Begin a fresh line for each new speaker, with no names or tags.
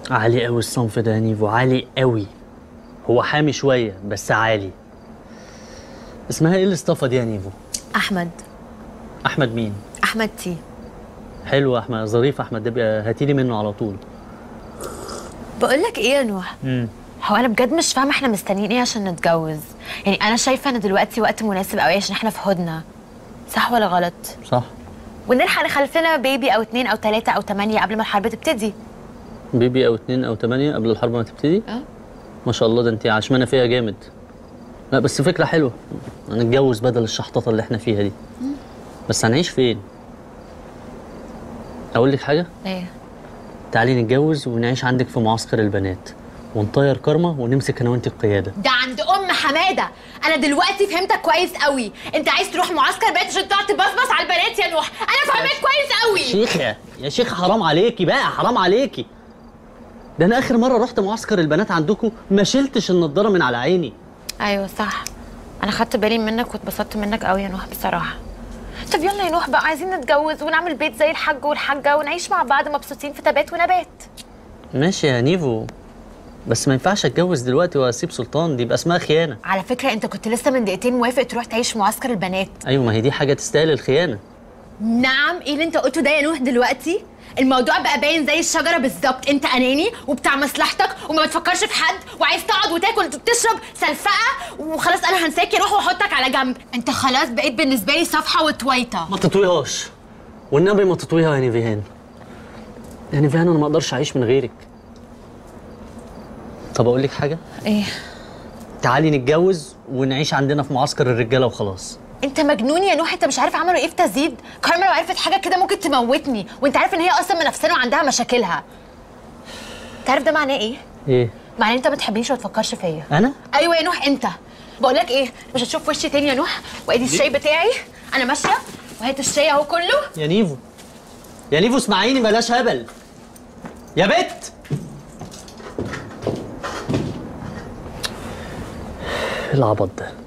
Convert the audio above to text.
عالي قوي الصنف ده يا نيفو عالي قوي هو حامي شويه بس عالي اسمها ايه الاصطفه دي يا نيفو
احمد
احمد مين
احمد تي
حلو احمد ظريف احمد ده بقى هاتيلي منه على طول
بقول لك ايه يا نوح
امم
هو انا بجد مش فاهمه احنا مستنيين ايه عشان نتجوز يعني انا شايفه ان دلوقتي وقت مناسب قوي عشان احنا في هدنه صح ولا غلط
صح
ونلحق نخلف لنا بيبي او اتنين او تلاته او تمانية قبل ما الحرب تبتدي
بيبي او اتنين او تمانية قبل الحرب ما تبتدي
اه
ما شاء الله ده انت عشمانه فيها جامد لا بس فكره حلوه هنتجوز بدل الشحططه اللي احنا فيها دي بس هنعيش فين اقول لك حاجه
ايه
تعالي نتجوز ونعيش عندك في معسكر البنات ونطير كارما ونمسك انا وانت القياده
ده عند ام حماده انا دلوقتي فهمتك كويس قوي انت عايز تروح معسكر بنات عشان تقعد تبصبص على البنات يا نوح انا فاهمك كويس قوي
شيخه يا شيخه حرام عليكي بقى حرام عليكي ده انا اخر مره رحت معسكر البنات عندكم ما شلتش النضاره من على عيني
ايوه صح انا خدت بالي منك واتبسطت منك قوي يا نوح بصراحه طب يلا يا نوح بقى عايزين نتجوز ونعمل بيت زي الحاج والحاجه ونعيش مع بعض مبسوطين في تبات ونبات
ماشي يا نيفو بس ما ينفعش اتجوز دلوقتي واسيب سلطان دي يبقى اسمها خيانه
على فكره انت كنت لسه من دقيقتين موافق تروح تعيش معسكر البنات
ايوه ما هي دي حاجه تستاهل الخيانه
نعم ايه اللي انت قلته ده يا نوح دلوقتي الموضوع بقى باين زي الشجره بالظبط انت اناني وبتاع مصلحتك وما بتفكرش في حد وعايز تقعد وتاكل وتشرب سلفقه وخلاص انا هنساك روح واحطك على جنب انت خلاص بقيت بالنسبه لي صفحه وتويته
ما تطويهاش والنبي ما تطويها يا نيفيهان يا نيفيهان انا ما اقدرش اعيش من غيرك طب اقول لك حاجه
ايه
تعالي نتجوز ونعيش عندنا في معسكر الرجاله وخلاص
انت مجنون يا نوح انت مش عارف عملوا ايه في تزيد كارما لو عرفت حاجه كده ممكن تموتني وانت عارف ان هي اصلا منافسانه وعندها مشاكلها تعرف ده معناه ايه
ايه
معناه انت ما تحبنيش وما تفكرش فيا
انا
ايوه يا نوح انت بقول لك ايه مش هتشوف وشي تاني يا نوح وادي الشاي بتاعي انا ماشيه وهات الشاي اهو كله
يا نيفو يا نيفو اسمعيني بلاش هبل يا بت إيه العبط ده